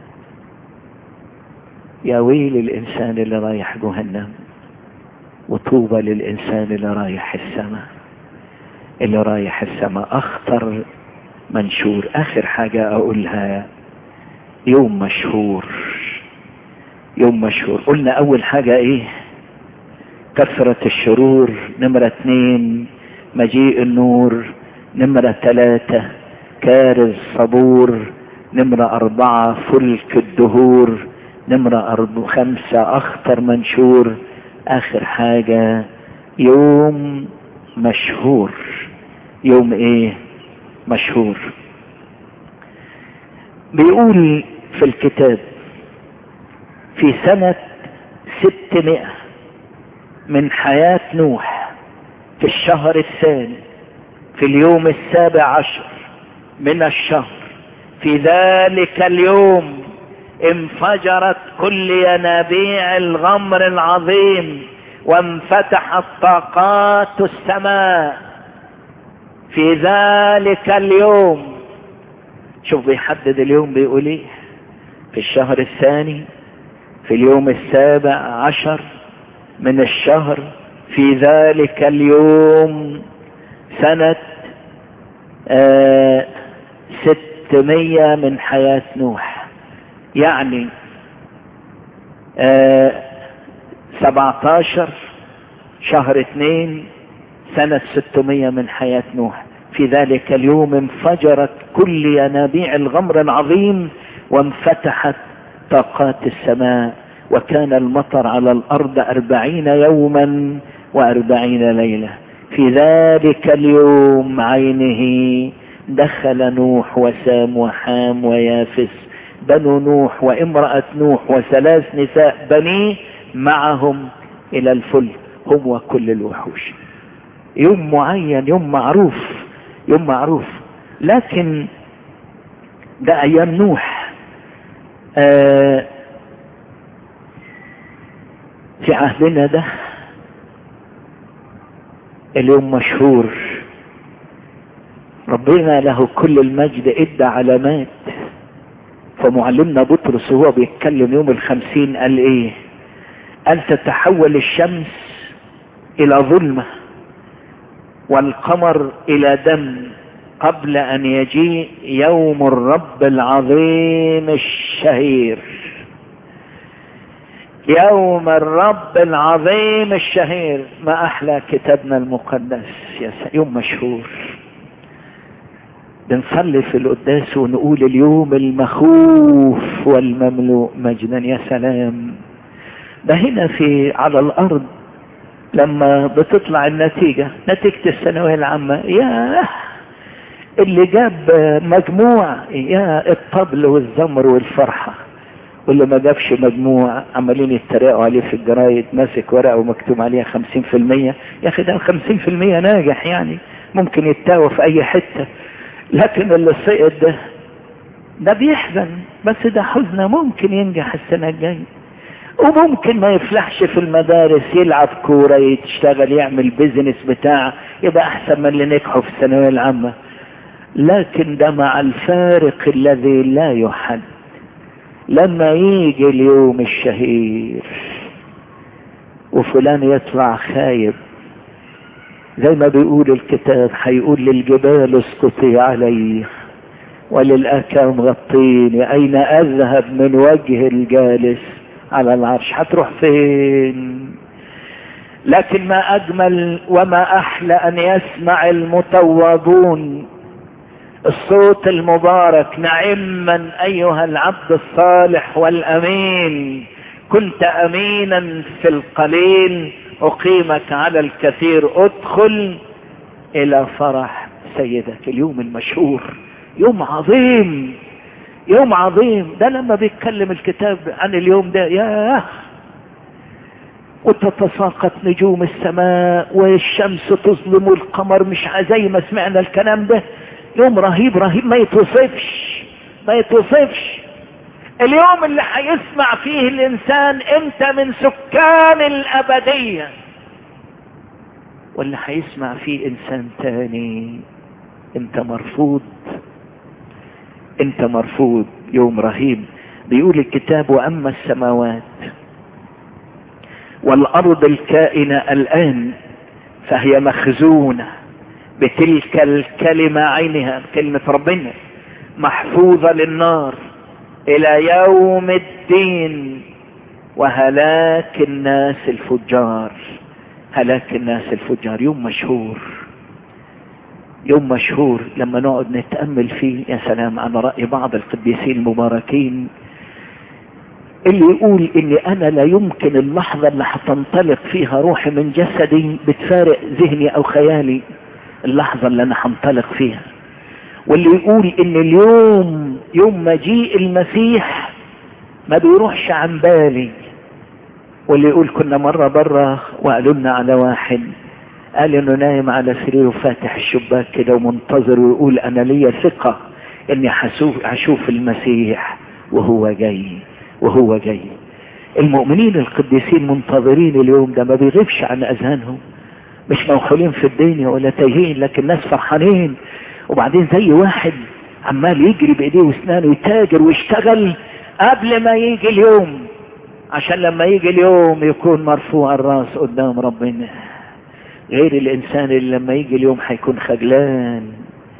يا ويل الانسان اللي رايح جهنم وطوبى للانسان اللي رايح السماء اللي رايح السماء اخطر منشور اخر حاجة اقولها يوم مشهور يوم مشهور قلنا اول حاجة ايه كثرة الشرور نمرة اتنين مجيء النور نمرة ثلاثة كارز صبور نمرة اربعة فلك الدهور نمرة أربعة خمسة اخطر منشور اخر حاجة يوم مشهور يوم ايه مشهور بيقول في الكتاب في سنة ستمائة من حياة نوح في الشهر الثاني في اليوم السابع عشر من الشهر في ذلك اليوم انفجرت كل ينابيع الغمر العظيم وانفتحت طاقات السماء في ذلك اليوم شوف بيحدد اليوم بيقول ايه في الشهر الثاني في اليوم السابع عشر من الشهر في ذلك اليوم سنة آه ست ستمية من حياة نوح يعني آه سبعتاشر شهر اثنين سنة ستمية من حياة نوح في ذلك اليوم انفجرت كل ينابيع الغمر العظيم وانفتحت طاقات السماء وكان المطر على الأرض أربعين يوما وأربعين ليلة في ذلك اليوم عينه دخل نوح وسام وحام ويافس بنو نوح وامرأة نوح وثلاث نساء بنيه معهم إلى الفلك هم وكل الوحوش يوم معين يوم معروف يوم معروف لكن ده أيام نوح آه في عهدنا ده اليوم مشهور ربنا له كل المجد ادى علامات فمعلمنا بطرس وهو بيتكلم يوم الخمسين قال ايه قال تتحول الشمس الى ظلمة والقمر الى دم قبل ان يجيء يوم الرب العظيم الشهير يوم الرب العظيم الشهير ما احلى كتابنا المقدس يا يوم مشهور بنصلي في القداس ونقول اليوم المخوف والمملوء مجدا يا سلام ده هنا في على الارض لما بتطلع النتيجة نتيجة الثانوية العامة يا اللي جاب مجموع يا الطبل والزمر والفرحة واللي ما جابش مجموع عمالين يتريقوا عليه في الجرايد ماسك ورقه ومكتوب عليها خمسين في المية يا اخي ده خمسين في المية ناجح يعني ممكن يتاوى في اي حتة لكن اللي سقط ده ده بيحزن بس ده حزنه ممكن ينجح السنة الجاية وممكن ما يفلحش في المدارس يلعب كورة يشتغل يعمل بيزنس بتاع يبقى احسن من اللي نجحوا في الثانوية العامة لكن ده مع الفارق الذي لا يحد لما يجي اليوم الشهير وفلان يطلع خايب زي ما بيقول الكتاب هيقول للجبال اسقطي علي وللأكام غطيني أين أذهب من وجه الجالس على العرش هتروح فين لكن ما أجمل وما أحلى أن يسمع المتوضون الصوت المبارك نعما أيها العبد الصالح والأمين كنت أمينا في القليل أقيمك على الكثير ادخل إلى فرح سيدك اليوم المشهور يوم عظيم يوم عظيم ده لما بيتكلم الكتاب عن اليوم ده ياه وتتساقط نجوم السماء والشمس تظلم والقمر مش زي ما سمعنا الكلام ده يوم رهيب رهيب ما يتوصفش ما يتوصفش اليوم اللي هيسمع فيه الانسان انت من سكان الابدية واللي هيسمع فيه انسان تاني انت مرفوض انت مرفوض يوم رهيب بيقول الكتاب واما السماوات والارض الكائنة الان فهي مخزونة بتلك الكلمة عينها كلمة ربنا محفوظة للنار الى يوم الدين وهلاك الناس الفجار هلاك الناس الفجار يوم مشهور يوم مشهور لما نقعد نتأمل فيه يا سلام على رأي بعض القديسين المباركين اللي يقول ان انا لا يمكن اللحظة اللي هتنطلق فيها روحي من جسدي بتفارق ذهني او خيالي اللحظة اللي انا هنطلق فيها واللي يقول ان اليوم يوم مجيء المسيح ما بيروحش عن بالي واللي يقول كنا مرة برة وقالوا لنا على واحد قال انه نايم على سريره وفاتح الشباك كده ومنتظر ويقول انا ليا ثقة اني هشوف هشوف المسيح وهو جاي وهو جاي المؤمنين القديسين منتظرين اليوم ده ما بيغيبش عن اذهانهم مش موحولين في الدنيا ولا تايهين لكن ناس فرحانين وبعدين زي واحد عمال يجري بايديه واسنانه يتاجر ويشتغل قبل ما يجي اليوم عشان لما يجي اليوم يكون مرفوع الراس قدام ربنا غير الانسان اللي لما يجي اليوم هيكون خجلان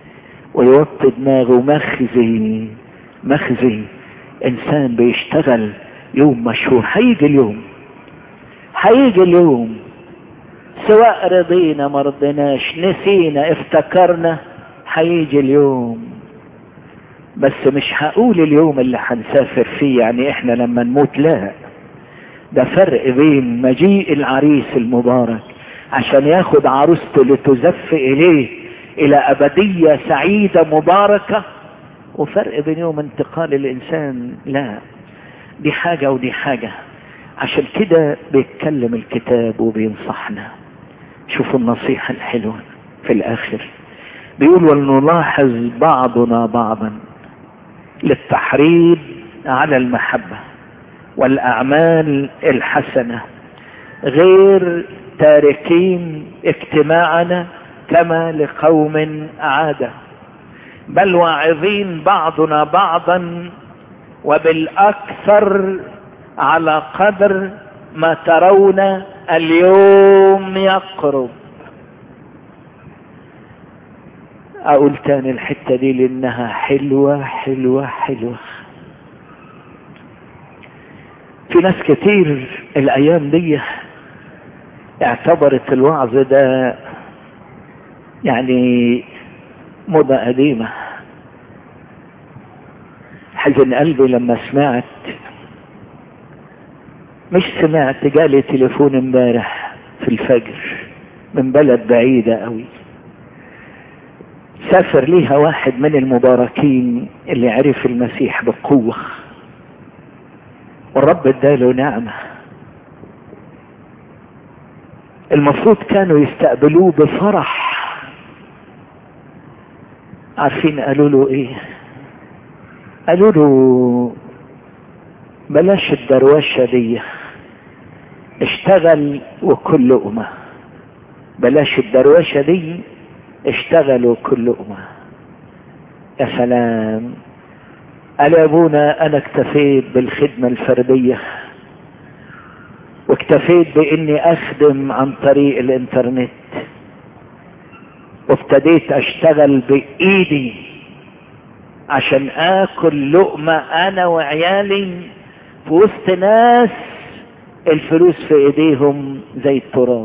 ويوطي دماغه مخزي مخزي انسان بيشتغل يوم مشهور هيجي اليوم هيجي اليوم سواء رضينا مرضناش نسينا افتكرنا هيجي اليوم بس مش هقول اليوم اللي هنسافر فيه يعني احنا لما نموت لا ده فرق بين مجيء العريس المبارك عشان ياخد عروسته لتزف اليه الى ابدية سعيدة مباركة وفرق بين يوم انتقال الانسان لا دي حاجة ودي حاجة عشان كده بيتكلم الكتاب وبينصحنا شوفوا النصيحة الحلوة في الاخر بيقول ولنلاحظ بعضنا بعضا للتحريض على المحبة والاعمال الحسنة غير تاركين اجتماعنا كما لقوم عادة بل واعظين بعضنا بعضا وبالاكثر على قدر ما ترون اليوم يقرب اقول تاني الحتة دي لانها حلوة حلوة حلوة في ناس كتير الايام دي اعتبرت الوعظ ده يعني موضة قديمة حزن قلبي لما سمعت مش سمعت جالي تليفون امبارح في الفجر من بلد بعيدة قوي سافر ليها واحد من المباركين اللي عرف المسيح بقوة والرب اداله نعمة المفروض كانوا يستقبلوه بفرح عارفين قالوا له ايه قالوا له بلاش الدروشة دي اشتغل وكل لقمة بلاش الدروشة دي اشتغل وكل لقمة يا سلام قال يا ابونا انا اكتفيت بالخدمة الفردية واكتفيت باني اخدم عن طريق الانترنت وابتديت اشتغل بايدي عشان اكل لقمة انا وعيالي في وسط ناس الفلوس في ايديهم زي التراب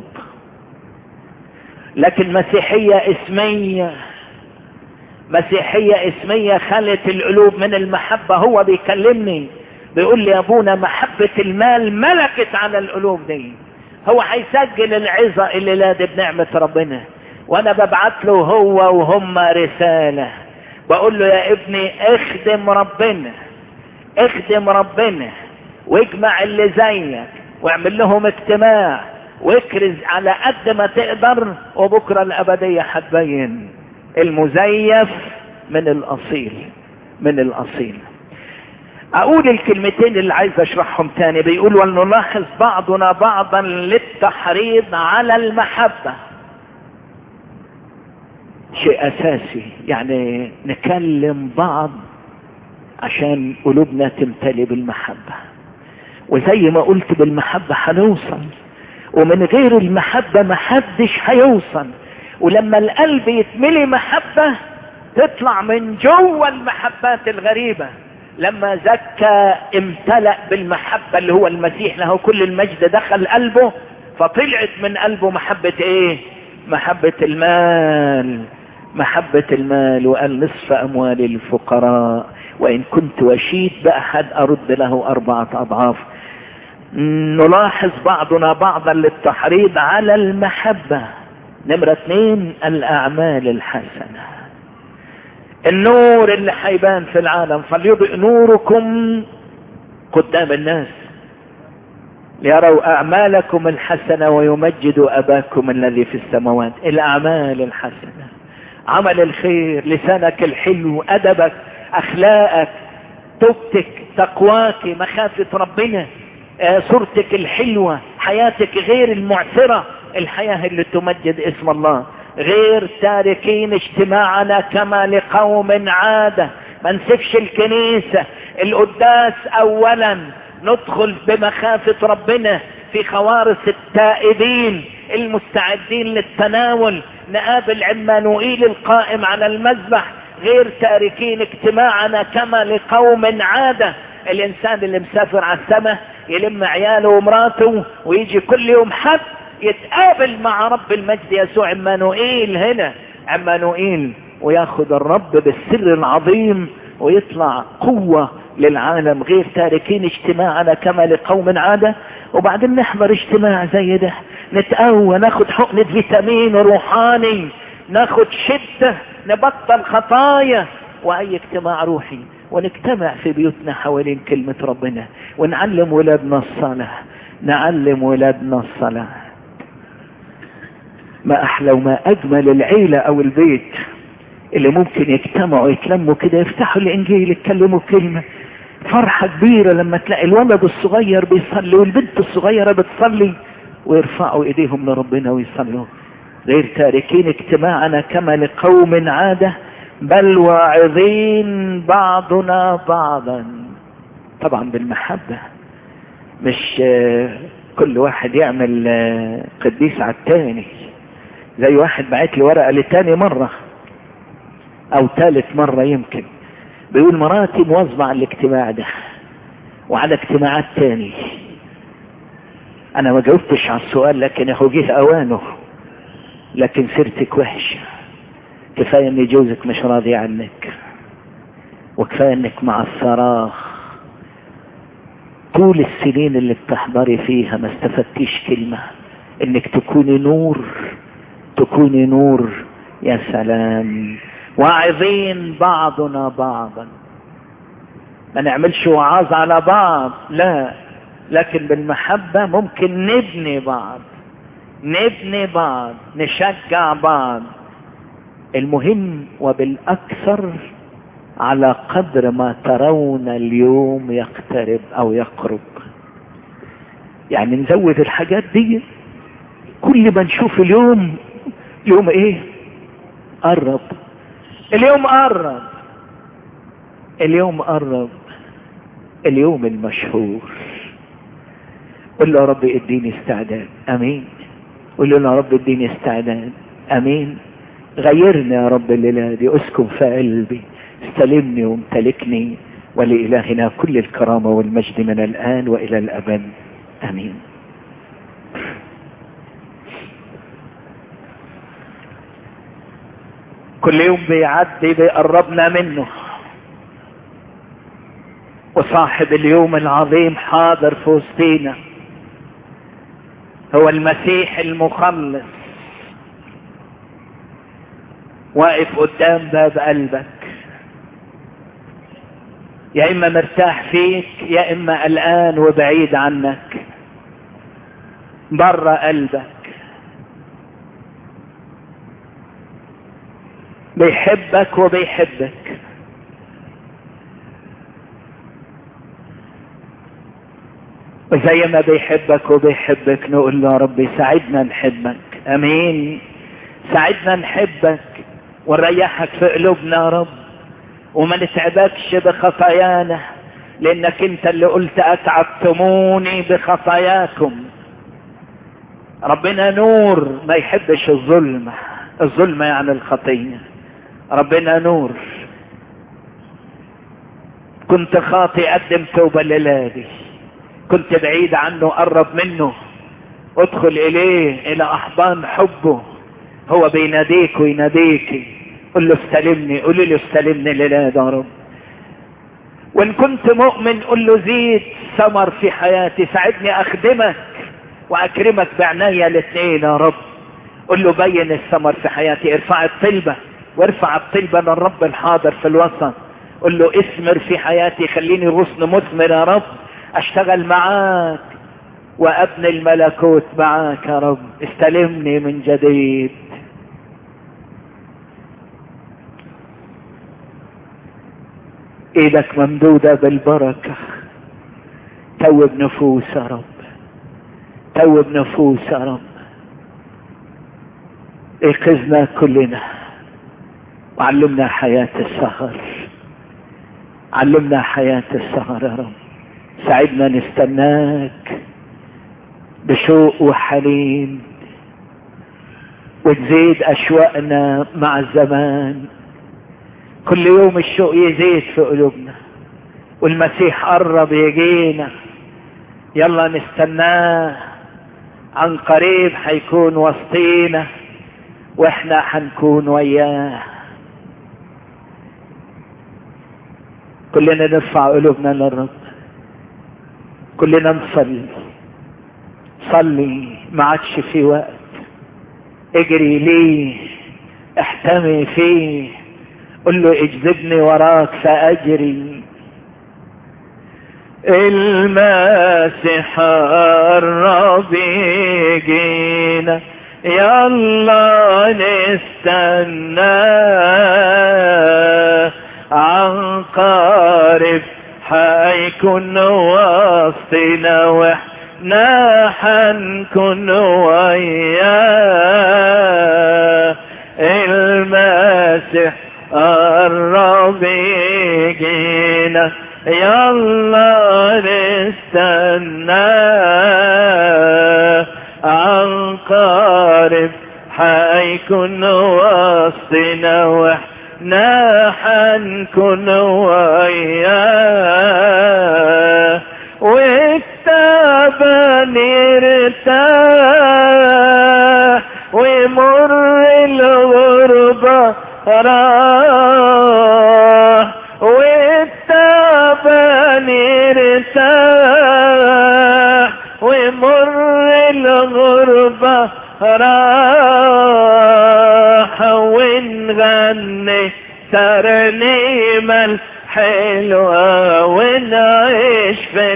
لكن مسيحية اسمية مسيحية اسمية خلت القلوب من المحبة هو بيكلمني بيقول لي يا ابونا محبة المال ملكت على القلوب دي هو هيسجل العظة اللي لا دي بنعمة ربنا وانا ببعت له هو وهم رسالة بقول له يا ابني اخدم ربنا اخدم ربنا واجمع اللي زيك واعمل لهم اجتماع واكرز على قد ما تقدر وبكرة الابدية هتبين المزيف من الاصيل من الاصيل اقول الكلمتين اللي عايز اشرحهم تاني بيقول ولنلاحظ بعضنا بعضا للتحريض على المحبة شيء اساسي يعني نكلم بعض عشان قلوبنا تمتلي بالمحبة وزي ما قلت بالمحبة هنوصل ومن غير المحبة محدش هيوصل ولما القلب يتملي محبة تطلع من جوه المحبات الغريبة لما زكى امتلأ بالمحبة اللي هو المسيح له كل المجد دخل قلبه فطلعت من قلبه محبة ايه محبة المال محبة المال وقال نصف اموال الفقراء وان كنت وشيد باحد ارد له اربعة اضعاف نلاحظ بعضنا بعضا للتحريض على المحبة نمرة اثنين الاعمال الحسنة النور اللي حيبان في العالم فليضئ نوركم قدام الناس ليروا اعمالكم الحسنة ويمجدوا اباكم الذي في السماوات الاعمال الحسنة عمل الخير لسانك الحلو ادبك اخلاقك توبتك تقواك مخافة ربنا آه صورتك الحلوة حياتك غير المعثرة الحياة اللي تمجد اسم الله غير تاركين اجتماعنا كما لقوم عادة ما نسفش الكنيسة القداس اولا ندخل بمخافة ربنا في خوارص التائبين المستعدين للتناول نقابل عمانوئيل القائم على المذبح غير تاركين اجتماعنا كما لقوم عادة الانسان اللي مسافر على السماء يلم عياله ومراته ويجي كل يوم حد يتقابل مع رب المجد يسوع عمانوئيل هنا عمانوئيل وياخذ الرب بالسر العظيم ويطلع قوة للعالم غير تاركين اجتماعنا كما لقوم عادة وبعدين نحضر اجتماع زي ده نتقوى ناخد حقنة فيتامين روحاني ناخد شدة نبطل خطايا واي اجتماع روحي ونجتمع في بيوتنا حوالين كلمة ربنا ونعلم ولادنا الصلاة نعلم ولادنا الصلاة ما احلى وما اجمل العيلة او البيت اللي ممكن يجتمعوا يتلموا كده يفتحوا الانجيل يتكلموا كلمة فرحة كبيرة لما تلاقي الولد الصغير بيصلي والبنت الصغيرة بتصلي ويرفعوا ايديهم لربنا ويصلوا غير تاركين اجتماعنا كما لقوم عادة بل واعظين بعضنا بعضا طبعا بالمحبة مش كل واحد يعمل قديس على التاني زي واحد بعت لي ورقة لتاني مرة او ثالث مرة يمكن بيقول مراتي مواظبة على الاجتماع ده وعلى اجتماعات تاني انا ما جاوبتش على السؤال لكن اهو جه اوانه لكن سيرتك وحشة كفاية ان جوزك مش راضي عنك وكفاية انك مع الصراخ طول السنين اللي بتحضري فيها ما استفدتيش كلمة انك تكوني نور تكوني نور يا سلام واعظين بعضنا بعضا ما نعملش وعاظ على بعض لا لكن بالمحبة ممكن نبني بعض نبني بعض نشجع بعض المهم وبالأكثر على قدر ما ترون اليوم يقترب أو يقرب يعني نزود الحاجات دي كل ما نشوف اليوم يوم ايه قرب اليوم قرب اليوم قرب اليوم المشهور قل له يا رب اديني استعداد امين قل له يا رب اديني استعداد امين غيرني يا رب الليله دي اسكن في قلبي استلمني وامتلكني ولإلهنا كل الكرامة والمجد من الآن وإلى الأبد آمين كل يوم بيعدي بيقربنا منه وصاحب اليوم العظيم حاضر في وسطينا هو المسيح المخلص واقف قدام باب قلبك يا اما مرتاح فيك يا اما قلقان وبعيد عنك بره قلبك بيحبك وبيحبك وزي ما بيحبك وبيحبك نقول له يا ربي ساعدنا نحبك امين ساعدنا نحبك ونريحك في قلوبنا يا رب وما نتعبكش بخطايانا لانك انت اللي قلت اتعبتموني بخطاياكم ربنا نور ما يحبش الظلمة الظلمة يعني الخطية ربنا نور كنت خاطي قدم توبة للادي كنت بعيد عنه قرب منه ادخل اليه الى احضان حبه هو بيناديك ويناديك قل له استلمني قولي له استلمني لله يا رب وان كنت مؤمن قل له زيد ثمر في حياتي ساعدني اخدمك واكرمك بعناية الاثنين يا رب قل له بين الثمر في حياتي ارفع الطلبة وارفع الطلبة للرب الحاضر في الوسط قل له اثمر في حياتي خليني غصن مثمر يا رب اشتغل معاك وابني الملكوت معاك يا رب استلمني من جديد ايدك ممدودة بالبركة توب نفوس يا رب توب نفوس يا رب ايقظنا كلنا وعلمنا حياة السهر علمنا حياة السهر يا رب ساعدنا نستناك بشوق وحنين وتزيد اشواقنا مع الزمان كل يوم الشوق يزيد في قلوبنا والمسيح قرب يجينا يلا نستناه عن قريب حيكون وسطينا واحنا حنكون وياه كلنا نرفع قلوبنا للرب كلنا نصلي صلي ما عادش في وقت اجري ليه احتمي فيه قل له اجذبني وراك فاجري المسيح الرب يجينا يلا نستنى عن قارب حيكون وسطنا واحنا حنكون وياه المسيح الرب يجينا يلا نستنى عن قارب حيكون وسطنا واحنا حنكون وياه والتابع نرتاح ويمر الغربة راح والتابع نرتاح ويمر الغربة راح ونغني ترنيمة الحلوة ونعيش في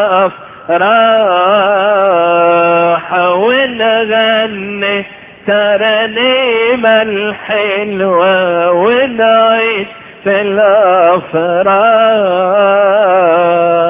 الأفراح ونغني ترنيمة الحلوة ونعيش في الأفراح